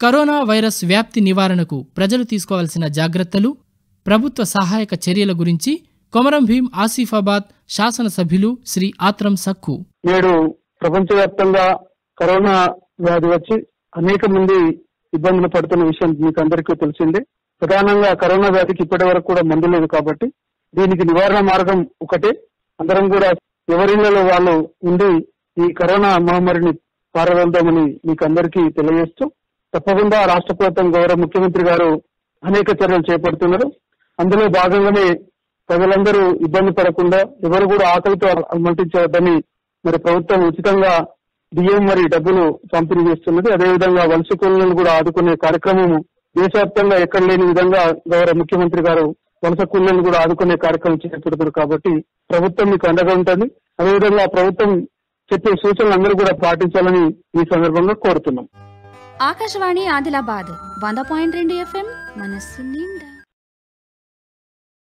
corona virus వ్యాప్తి నివారణకు ప్రజలు తీసుకోవాల్సిన జాగ్రత్తలు ప్రభుత్వ సహాయక చర్యల గురించి కొమరం భీం ఆసిఫాబాద్ శాసనసభ్యులు శ్రీ ఆత్రం సక్కు నేడు ప్రపంచవ్యాప్తంగా కరోనా వ్యాధి వచ్చి అనేక మంది ఇబ్బందులు పడుతున్న విషయం మీకు అందరికీ తెలిసిందే ప్రధానంగా కరోనా వ్యాధికి ఇప్పటి వరకు కూడా మందు లేదు కాబట్టి దీనికి నివారణ మార్గం ఒకటే అందరం కూడా ఎవరిళ్లలో వాళ్ళు ఉండి ఈ కరోనా మహమ్మారిని పారవేద్దామని మీకు అందరికీ తెలియజేస్తూ తప్పకుండా రాష్ట్ర ప్రభుత్వం గౌరవ ముఖ్యమంత్రి గారు అనేక చర్యలు చేపడుతున్నారు అందులో భాగంగానే ప్రజలందరూ ఇబ్బంది పడకుండా ఎవరు కూడా ఆకలితో అలమటించవద్దని మరి ప్రభుత్వం ఉచితంగా బియ్యం మరి డబ్బులు పంపిణీ చేస్తున్నది అదేవిధంగా వలస కూలీలను కూడా ఆదుకునే కార్యక్రమం దేశవ్యాప్తంగా ఎక్కడ లేని విధంగా గౌరవ ముఖ్యమంత్రి గారు వలస కూలీలను కూడా ఆదుకునే కార్యక్రమం చేపడుతున్నారు కాబట్టి ప్రభుత్వం మీకు అండగా ఉంటుంది అదేవిధంగా ప్రభుత్వం చెప్పే సూచనలు అందరూ కూడా పాటించాలని ఈ సందర్భంగా కోరుతున్నాం ఆకాశవాణి ఆదిలాబాద్ వంద పాయింట్ రెండు ఎఫ్ఎం మనస్సు నిండా